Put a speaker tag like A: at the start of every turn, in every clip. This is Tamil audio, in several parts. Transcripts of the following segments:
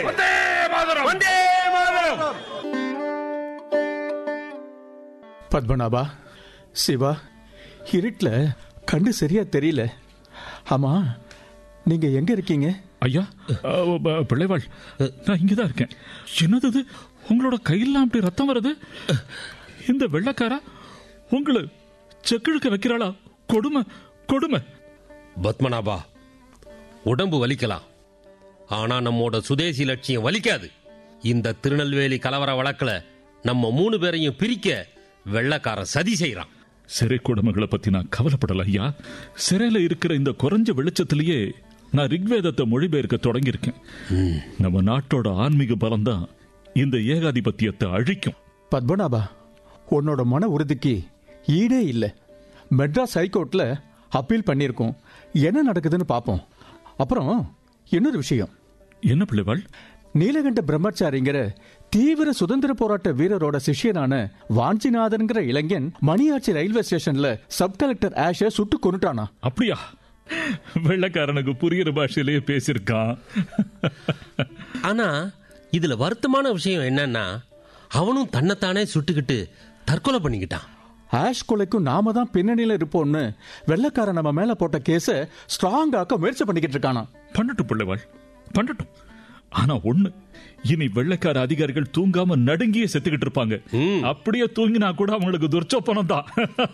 A: வந்தே மாதரம்
B: வந்தே மாதரம்
C: பத்மநாபா சிவா இருட்டில் கண்டு சரியா தெரியல ஆமா நீங்க எங்க இருக்கீங்க
A: ஐயா அஹ், ப- பிள்ளைவாள் நான் இங்கதான் இருக்கேன் என்னது இது உங்களோட கையெல்லாம் அப்படி ரத்தம் வருது இந்த வெள்ளக்காரா உங்களை செக்கிழுக்க வைக்கிறாளா கொடுமை கொடுமை
B: பத்மநாபா உடம்பு வலிக்கலாம் ஆனா நம்மோட சுதேசி லட்சியம் வலிக்காது இந்த திருநெல்வேலி கலவர வழக்குல நம்ம மூணு பேரையும் பிரிக்க வெள்ளக்காரன் சதி செய்யறான்
A: சிறை கொடுமைகளை பத்தி நான் கவலைப்படல ஐயா சிறையில இருக்கிற இந்த குறைஞ்ச வெளிச்சத்திலேயே நான் ரிக்வேதத்தை மொழிபெயர்க்க தொடங்கியிருக்கேன் நம்ம நாட்டோட ஆன்மீக பலம்தான் இந்த ஏகாதிபத்தியத்தை அழிக்கும்
C: பத்மநாபா உன்னோட மன உறுதிக்கு ஈடே இல்லை மெட்ராஸ் ஹைகோர்ட்ல அப்பீல் பண்ணியிருக்கோம் என்ன நடக்குதுன்னு பார்ப்போம் அப்புறம் இன்னொரு விஷயம்
A: என்ன பிள்ளைவாள்
C: நீலகண்ட பிரம்மச்சாரிங்கிற தீவிர சுதந்திர போராட்ட வீரரோட சிஷ்யனான வாஞ்சிநாதன்கிற இளைஞன் மணியாச்சி ரயில்வே ஸ்டேஷன்ல சப் கலெக்டர் ஆஷ சுட்டு கொண்டுட்டானா
A: அப்படியா வெள்ளக்காரனுக்கு புரியுற பாஷையிலேயே பேசியிருக்கான்
B: ஆனா இதுல வருத்தமான விஷயம் என்னன்னா அவனும் தன்னைத்தானே சுட்டுக்கிட்டு தற்கொலை பண்ணிக்கிட்டான்
C: ஆஷ் கொலைக்கும் நாம தான் பின்னணியில இருப்போம்னு வெள்ளக்காரன் நம்ம மேல போட்ட கேஸ ஸ்ட்ராங் ஆக்க முயற்சி பண்ணிக்கிட்டு இருக்கானா
A: பண்ணட்டும் பிள்ளைவாள் பண்ணட்டும் ஆனா ஒண்ணு இனி வெள்ளைக்கார அதிகாரிகள் தூங்காம நடுங்கியே செத்துக்கிட்டு இருப்பாங்க அப்படியே தூங்கினா கூட அவங்களுக்கு துர்ச்சோப்பனம் தான்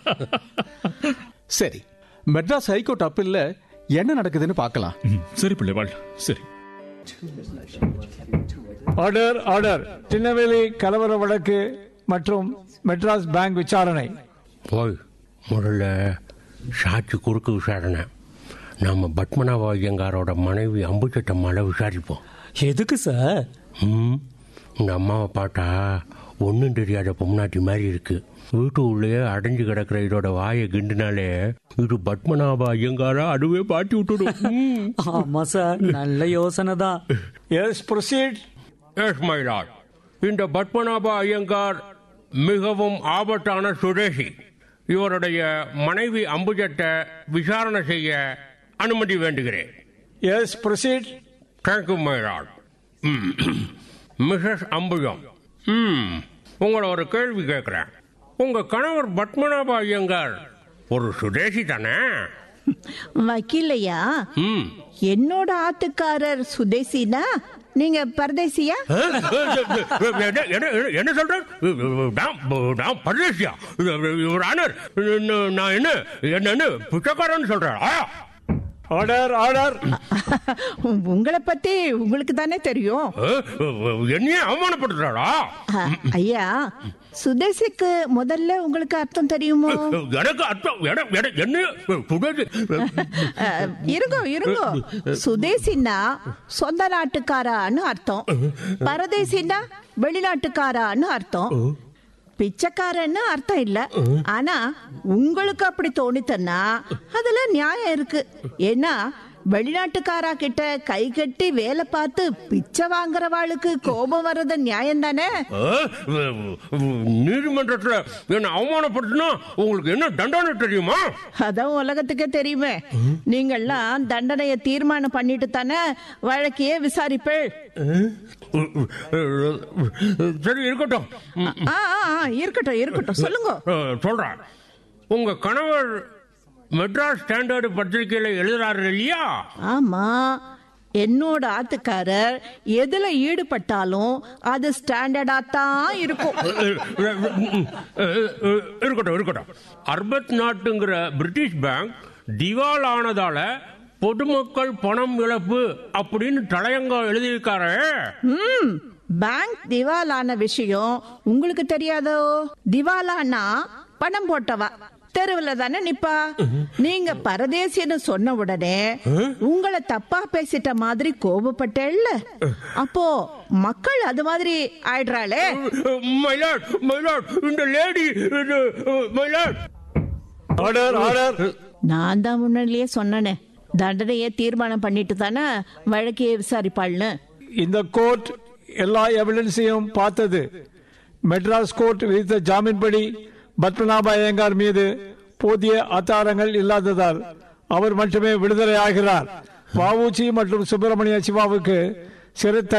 C: சரி மெட்ராஸ் ஹைகோர்ட் அப்பீல்ல என்ன நடக்குதுன்னு பார்க்கலாம்
A: ம், சரி பிள்ளைவாள் சரி
D: ஆர்டர் ஆர்டர் திருநெல்வேலி கலவர வழக்கு மற்றும் மெட்ராஸ் பேங்க் விசாரணை
B: போய் முதல்ல சாட்சி குறுக்கு விசாரணை நாம பத்மநாப ஐயங்காரோட மனைவி அம்புச்சட்டம்மால விசாரிப்போம்
E: எதுக்கு சார்
B: ம் இந்த அம்மாவை பார்த்தா ஒன்றும் தெரியாத பொம்னாட்டி மாதிரி இருக்கு வீட்டு உள்ளே அடைஞ்சு கிடக்கிற இதோட வாயை கிண்டுனாலே இது பத்மநாப ஐயங்காரா அதுவே பாட்டி விட்டுடும் ம்.
E: ஆமா சார் நல்ல யோசனை தான்
D: yes proceed
B: yes my lord இந்த பத்மநாப ஐயங்கார் மிகவும் ஆபத்தான சுதேசி இவருடைய மனைவி அம்புஜத்தை விசாரணை செய்ய அனுமதி வேண்டுகிறேன்
D: yes proceed
B: thank you my lord Mrs Ambujam ம் உங்களை ஒரு கேள்வி கேட்குறேன் உங்க கணவர் பத்மநாப ஐயங்கார் ஒரு சுதேசி தானே
F: வக்கீலையா
B: ம்
F: என்னோட ஆத்துக்காரர் சுதேசினா நீங்க பரதேசியா
B: என்ன- என்ன- என்ன சொல்றேன் நான் நான் பரதேசியா இவர் ஆனர் நான் என்ன என்ன பிச்சைக்காரன் சொல்றேன் ஆ
D: ஆர்டர் ஆர்டர்
F: உங்களை பத்தி உங்களுக்கு தானே தெரியும்
B: என்னையே அவமானப்படுத்துறாடா
F: அ, ஐயா சுதேசிக்கு முதல்ல உங்களுக்கு அர்த்தம் தெரியுமோ
B: எனக்கு அர்த்தம் என- என- என்ன சுதேசி
F: அ, இருங்கோ இருங்கோ சுதேசின்னா சொந்த நாட்டுக்காரான்னு அர்த்தம் பரதேசின்னா வெளிநாட்டுக்காரான்னு அர்த்தம் பிச்சைக்காரன்னு அர்த்தம் இல்ல ஆனா உங்களுக்கு அப்படி தோணித்தன்னா அதுல நியாயம் இருக்கு ஏன்னா வெளிநாட்டுக்காரா கிட்ட கை கட்டி வேலை பார்த்து பிச்சை வாங்குறவாளுக்கு கோபம் வர்றது நியாயம் தானே
B: நீதிமன்றத்துல என்ன அவமானப்படுத்தினா உங்களுக்கு என்ன தண்டனை தெரியுமா
F: அதான் உலகத்துக்கே தெரியுமே நீங்கள்லாம் தண்டனைய தீர்மானம் பண்ணிட்டு தானே வழக்கையே விசாரிப்பேள்
B: சரி இருக்கட்டும்
F: ஆ ஆ, ஆ, இருக்கட்டும் இருக்கட்டும் சொல்லுங்க
B: அஹ், சொல்றேன் உங்க கணவர் மெட்ராஸ் ஸ்டாண்டர்டு பத்திரிகையில எழுதுறாரு இல்லையா
F: ஆமா என்னோட ஆத்துக்காரர் எதுல ஈடுபட்டாலும் அது ஸ்டாண்டர்டா தான் இருக்கும்
B: இருக்கட்டும் இருக்கட்டும் அர்பத் நாட்டுங்கிற பிரிட்டிஷ் பேங்க் திவால் ஆனதால பொதுமக்கள் பணம் இழப்பு அப்படின்னு தலையங்கம் எழுதியிருக்காரு
F: ம் பேங்க் திவாலான விஷயம் உங்களுக்கு தெரியாதோ திவாலானா பணம் போட்டவா தெருவுல தானே நிப்பா நீங்க பரதேசின்னு சொன்ன உடனே உங்களை தப்பா பேசிட்ட மாதிரி கோபப்பட்டேல்ல அப்போ மக்கள் அது மாதிரி ஆயிடுறாளே
B: மயிலாட் மயிலாட் இந்த லேடி மயிலாட்
D: ஆர்டர் ஆர்டர்
F: நான் தான் முன்னாடியே சொன்னனே தண்டனையை தீர்மானம் பண்ணிட்டு தானே வழக்கையே விசாரிப்பாள்னு
D: இந்த கோர்ட் எல்லா எவிடன்ஸையும் பார்த்தது மெட்ராஸ் கோர்ட் விதித்த ஜாமீன்படி பத்மநாப ஐயங்கார் மீது போதிய ஆதாரங்கள் இல்லாததால் அவர் மட்டுமே விடுதலை ஆகிறார் வஉசி மற்றும் சுப்பிரமணிய சிவாவுக்கு சிறை